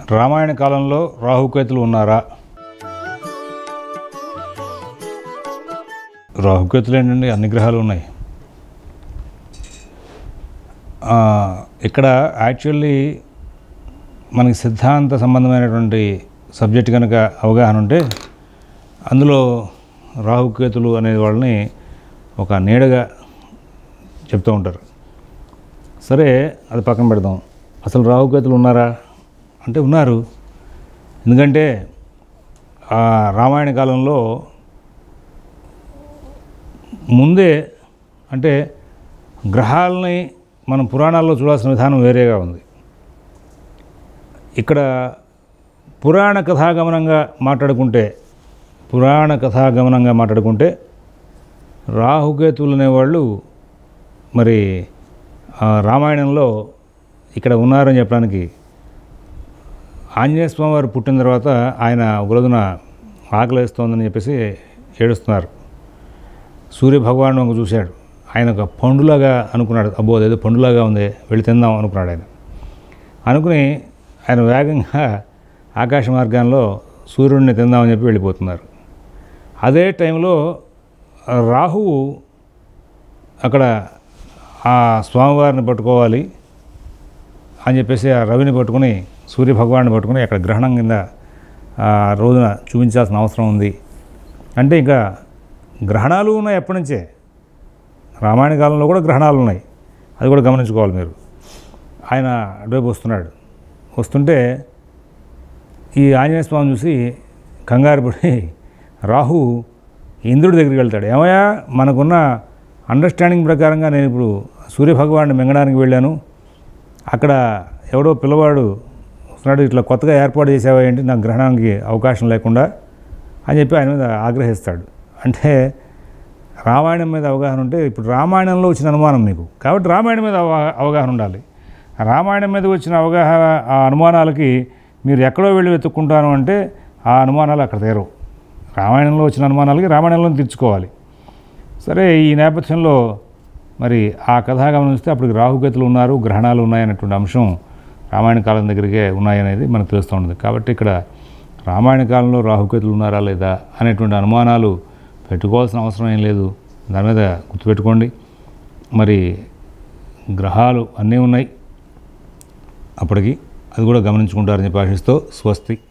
రామాయణ కాలంలో రాహుకేతులు ఉన్నారా రాహుకేతులు ఏంటండి అన్ని గ్రహాలు ఉన్నాయి ఆ, ఇక్కడ యాక్చువల్లీ మనకి సిద్ధాంత సంబంధమైనటువంటి సబ్జెక్ట్ కనుక అవగాహన ఉంటే అందులో రాహుకేతులు అనే వాళ్ళని ఒక నీడగా చెప్తూ ఉంటారు సరే అది పక్కన పెడదాం అసలు రాహుకేతులు ఉన్నారా అంటే ఉన్నారు ఎందుకంటే ఆ రామాయణ కాలంలో ముందే అంటే గ్రహాలని మనం పురాణాల్లో చూడాల్సిన విధానం వేరేగా ఉంది ఇక్కడ పురాణ కథాగమనంగా మాట్లాడుకుంటే పురాణ కథాగమనంగా మాట్లాడుకుంటే రాహుకేతువులు అనేవాళ్ళు మరి ఆ రామాయణంలో ఇక్కడ ఉన్నారని చెప్పడానికి ఆంజనేయ స్వామి వారు పుట్టిన తర్వాత ఆయన ఒక రోజున ఆకలేస్తోందని చెప్పేసి ఏడుస్తున్నారు సూర్య భగవాను వంక చూశాడు ఆయన ఒక పండులాగా అనుకున్నాడు అబ్బో అదేదో పండులాగా ఉంది వెళ్ళి తిందాం అనుకున్నాడు ఆయన అనుకుని ఆయన వేగంగా ఆకాశ మార్గంలో సూర్యుడిని తిందామని చెప్పి వెళ్ళిపోతున్నారు అదే టైంలో రాహువు అక్కడ ఆ స్వామివారిని పట్టుకోవాలి అని చెప్పేసి ఆ రవిని పట్టుకుని సూర్య భగవాన్ని పట్టుకుని అక్కడ గ్రహణం కింద ఆ రోజున చూపించాల్సిన అవసరం ఉంది అంటే ఇంకా గ్రహణాలు ఉన్నాయి ఎప్పటి నుంచే రామాయణ కాలంలో కూడా గ్రహణాలు ఉన్నాయి అది కూడా గమనించుకోవాలి మీరు ఆయన అటువైపు వస్తున్నాడు వస్తుంటే ఈ ఆంజనేయ స్వామిని చూసి కంగారు పడి రాహు ఇంద్రుడి దగ్గరికి వెళ్తాడు ఏమయ్యా మనకున్న అండర్స్టాండింగ్ ప్రకారంగా నేను ఇప్పుడు సూర్యభగవాన్ని మింగడానికి వెళ్ళాను అక్కడ ఎవడో పిల్లవాడు వస్తున్నాడు ఇట్లా కొత్తగా ఏర్పాటు చేసావా ఏంటి నాకు గ్రహణానికి అవకాశం లేకుండా అని చెప్పి ఆయన మీద ఆగ్రహిస్తాడు అంటే రామాయణం మీద అవగాహన ఉంటే ఇప్పుడు రామాయణంలో వచ్చిన అనుమానం మీకు కాబట్టి రామాయణం మీద అవ- అవగాహన ఉండాలి రామాయణం మీద వచ్చిన అవగాహన ఆ అనుమానాలకి మీరు ఎక్కడో వెళ్ళి వెతుక్కుంటాను అంటే ఆ అనుమానాలు అక్కడ తీరవు రామాయణంలో వచ్చిన అనుమానాలకి రామాయణంలో తీర్చుకోవాలి సరే ఈ నేపథ్యంలో మరి ఆ కథా గమనిస్తే అప్పటికి రాహుగతులు ఉన్నారు గ్రహణాలు ఉన్నాయనేటువంటి అంశం రామాయణ కాలం దగ్గరికే ఉన్నాయనేది మనకు తెలుస్తూ ఉంటుంది కాబట్టి ఇక్కడ రామాయణ కాలంలో రాహుకేతులు ఉన్నారా లేదా అనేటువంటి అనుమానాలు పెట్టుకోవాల్సిన అవసరం ఏం లేదు దాని మీద గుర్తుపెట్టుకోండి మరి గ్రహాలు అన్నీ ఉన్నాయి అప్పటికి అది కూడా గమనించుకుంటారని చెప్పి ఆశిస్తూ స్వస్తి